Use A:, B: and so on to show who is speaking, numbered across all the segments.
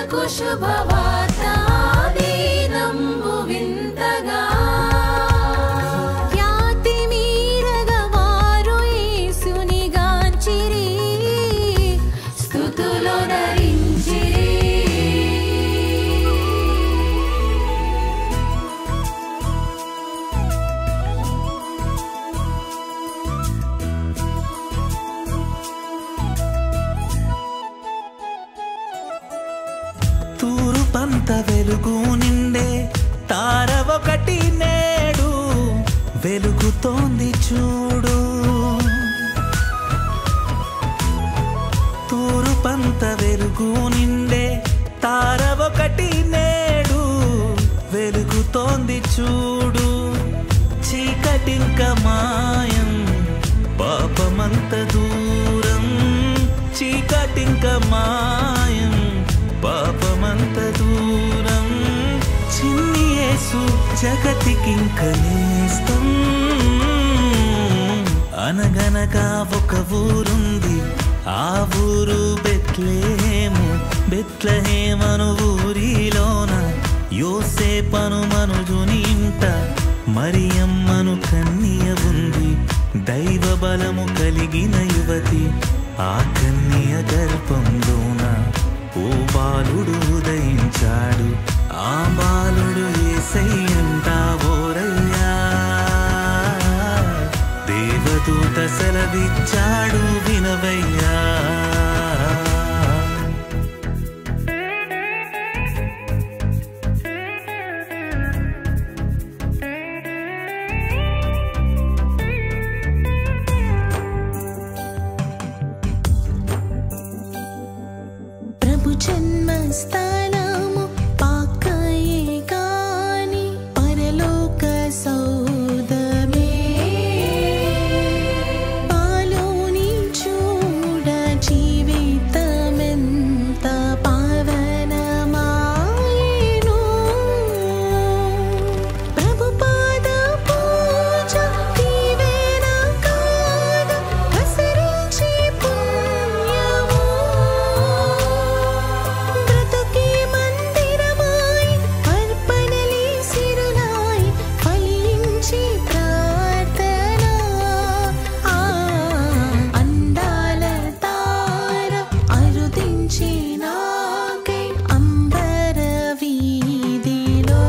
A: బ్రతుకు శుభవార్త దీనంబు వింతగా ఖ్యాతి మీరగా వారు యేసుని గాంచిరి స్తుతులు ధరించిరి
B: తూరు పంత వెలుగు నిండే తార ఒకటి నేడు వెలుగుతోంది చూడు తూరు పంత వెలుగు నిండే తార ఒకటి నేడు వెలుగుతోంది చూడు చీకటింక మాయం పాపమంత దూరం చీకటింక మాయం పాపమంత దూరం చిన్ని యేసు జగతికింక నేస్తం అనగనగా ఒక ఊరుంది ఆ ఊరు బెత్లేము బెత్లహేమను ఊరిలోన యోసేపను మనుజుని ఇంట మరియమ్మను కన్య ఉంది దైవ బలము కలిగిన యువతి ఆ కన్య గర్భంలోన ఓ బాలుడు ఉదయించాడు ఆ బాలుడు ఏసయ్యంటా ఓరయ్యా దేవదూత సెలవిచ్చాడు వినవయ్యా
A: ప్రభు జన్మస్థానము పాకయే గాని పరలోక సౌదమే పాలోని చూడ జీవితమెంత పావనమాయెను ప్రభు పాద పూజ దీవెన కాద ప్రసరించి పుణ్యము బ్రతుకే మందిరమాయి అర్పణలే సిరులాయి ఫలించి ప్రార్థన ఆ అందాల తార అరుదించి నాకై అంబర వీధిలో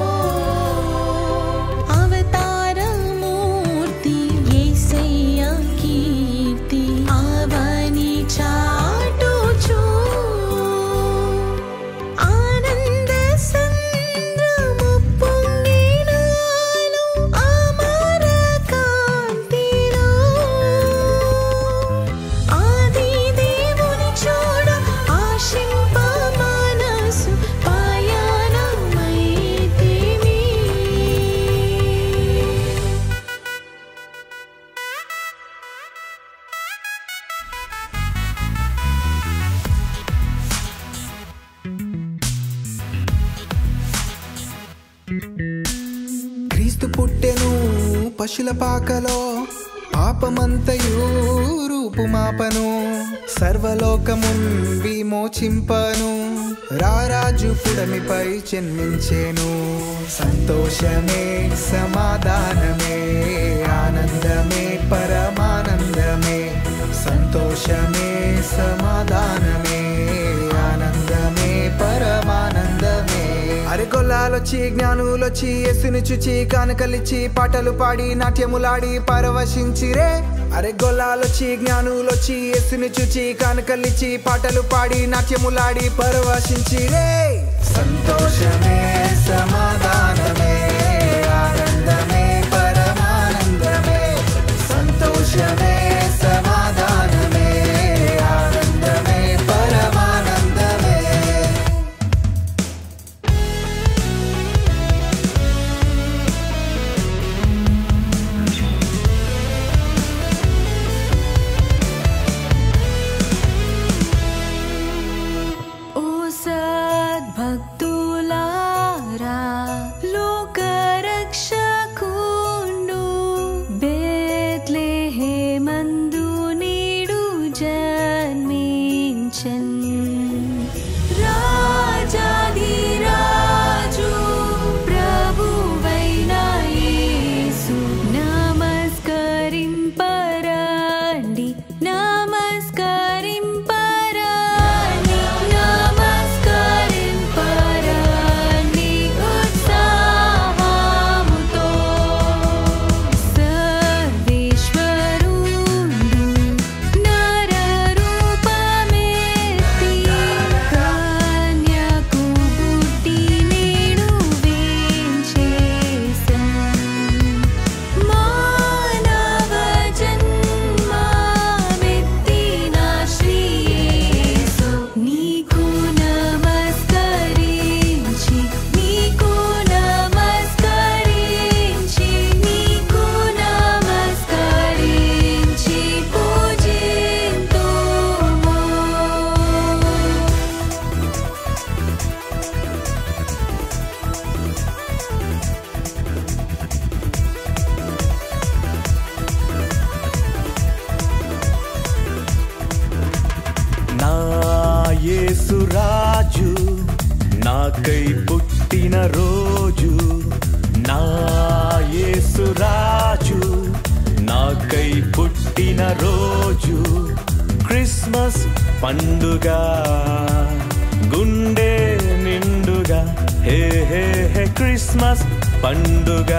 A: అవతారమూర్తి యేసయ్య కీర్తి అవని చాటుచూ ఆనంద సంద్రము పొంగినాలు అమర కాంతిలో ఆది దేవుని చూడ ఆశింప మనసు పయనమైతిమి
C: క్రీస్తు పుట్టెను పశుల పాకలో పాపమంతయు రూపుమాపను సర్వలోకమున్ విమోచింపను రారాజు పుడమిపై జన్మించెను సంతోషమే సమాధానమే ఆనందమే పరమానందమే సంతోషమే సమాధానమే ఆనందమే పరమానందమే అరిగొల్లాలొచ్చి జ్ఞానులొచ్చి యేసుని చుచి కానుకలిచ్చి పాటలు పాడి నాట్యములాడి పరవశించిరే అరెగొల్లాలొచ్చి జ్ఞానులొచ్చి యేసుని చుచి కానుకలిచ్చి పాటలు పాడి నాట్యములాడి పరవశించిరే సంతోషమే సమాధానమే ఆనందమే పరమానందమే సంతోషమే సమాధానమే ఆనందమే పరమానందమే
A: ఓ సద్భక్తులారా లోకరక్షకుండు బేత్లెహేమందు నీడు జన్మించెన్ రారాజు
B: నాకై పుట్టిన రోజు నా యేసు రాజు నాకై పుట్టిన రోజు క్రిస్మస్ పండుగ గుండె నిండుగా హే హే హే క్రిస్మస్ పండుగ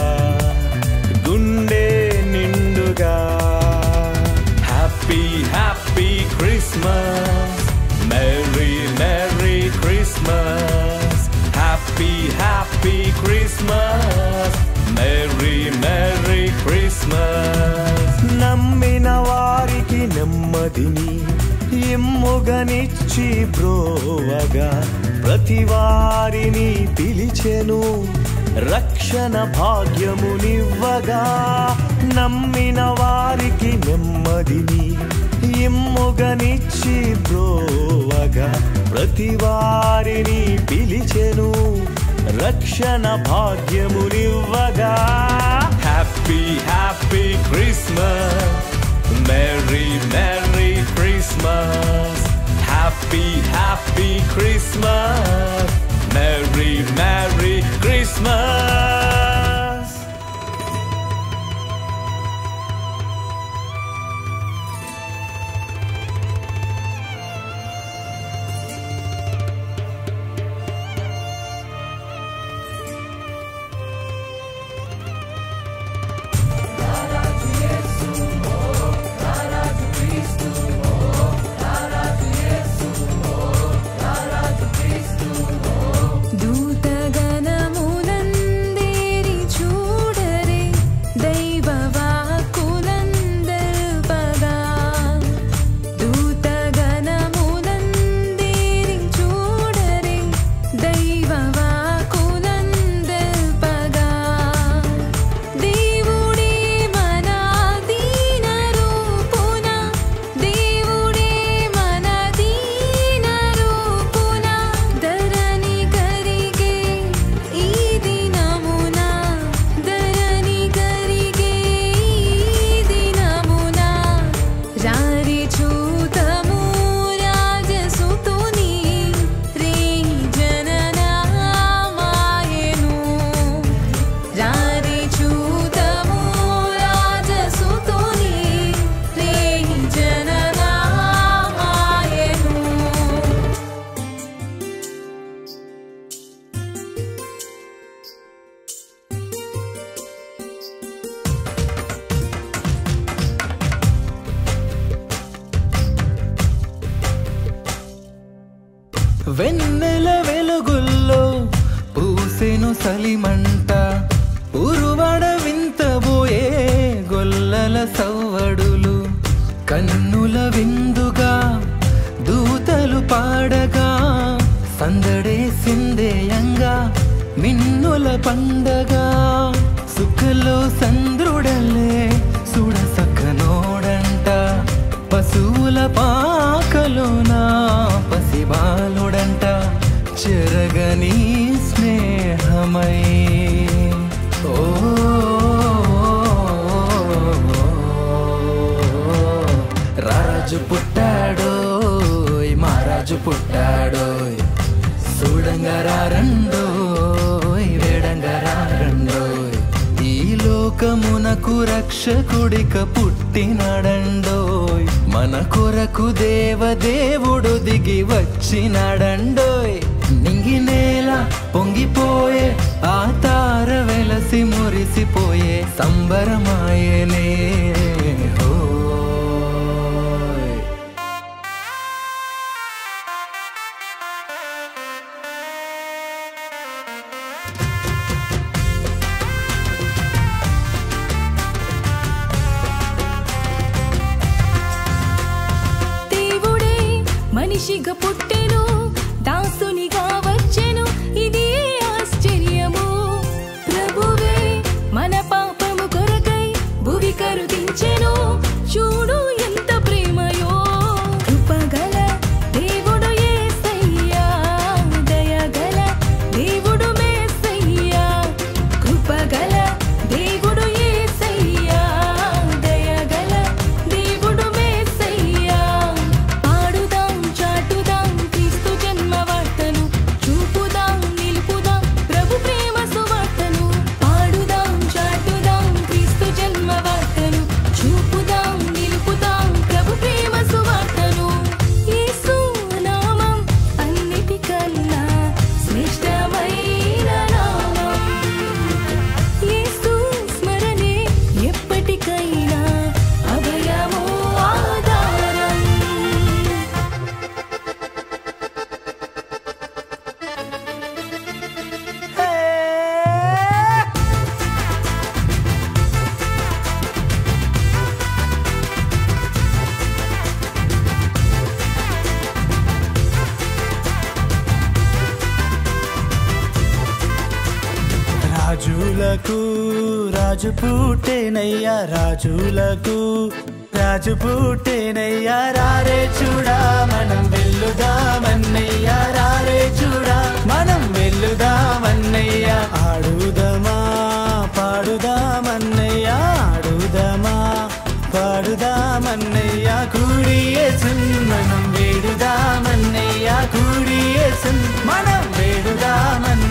B: గుండె నిండుగా happy happy Christmas merry merry Christmas happy happy Christmas merry merry Christmas నమ్మిన వారికి నెమ్మదిని ఎమ్ముగనిచ్చి బ్రోవగా ప్రతి వారిని పిలిచెను రక్షణ భాగ్యమునివ్వగా నమ్మిన వారికి నెమ్మదిని ఇమ్ముగనిచ్చి బ్రోవగా ప్రతి వారిని పిలిచెను రక్షణ భాగ్యమునివ్వగా happy happy Christmas merry merry Christmas happy happy Christmas merry merry Christmas
A: దూతగణములందేరి చూడరే దైవవాక్కులందల్పగా దూతగణములందేరి చూడరే దైవవాక్కులందల్పగా దేవుడే మన దీన రూపున దేవుడే మన దీన రూపున ధరణి కరిగే ఈ దినమున ధరణి కరిగే ఈ దినమున రారి చూతము రాజసుతుని రే జననామాయను రారి చూతము రాజసుతుని రే జననామాయను
C: వెన్నెల వెలుగుల్లో పూసెను సలిమంట ఉరువడ వింతబోయే గొల్లల సవ్వడులు కన్నుల విందుగా దూతలు పాడగా సందడే సిందేయంగా మిన్నుల పండగ సుఖలో సంద్రుడలే సుడసక్కనోడంట పశువుల పాకలోన పసిబాలుడంట చెరగని స్నేహమై ఓ రాజు పుట్టాడోయ్ మహారాజు పుట్టాడోయ్ చూడంగరా రండోయ్ వేడంగరా రండోయ్ ఈ లోకమునకు రక్షకుడిక పుట్టినడండోయ్ మన కొరకు దేవదేవుడు దిగి వచ్చినాడండోయ్ నింగి నేల పొంగిపోయే ఆ తార వెలసి మురిసిపోయే సంబరమాయనే హోయ్
A: దేవుడే మనిషిగా పుట్టెను దాసునిగా వచ్చెను ఇది ఆశ్చర్యము ప్రభువే మన పాపము కొరకై భువి కరుదించెను చూడు ఎంత ప్రేమయో కృపగల దేవుడు యేసయ్యా దయగల దేవుడు మేసయ్యా కృపగల దేవుడు యేసయ్యా దయగల దేవుడు మేసయ్యా పాడుదాం చాటుదాం
B: రాజులకు రాజు పుట్టేనయ్యా రాజులకు రాజు పుట్టేనయ్యా రారే చూడా మనం వెళ్ళుదామన్నయ్యా రారే చూడా మనం వెళ్ళుదామన్నయ్యా ఆడుదమా పాడుదామన్నయ్యా ఆడుదమా పాడుదామన్నయ్యా కూడియేసున్ మనం వేడుదామన్నయ్యా కూడియేసున్ మనం వేడుదామన్నయ్యా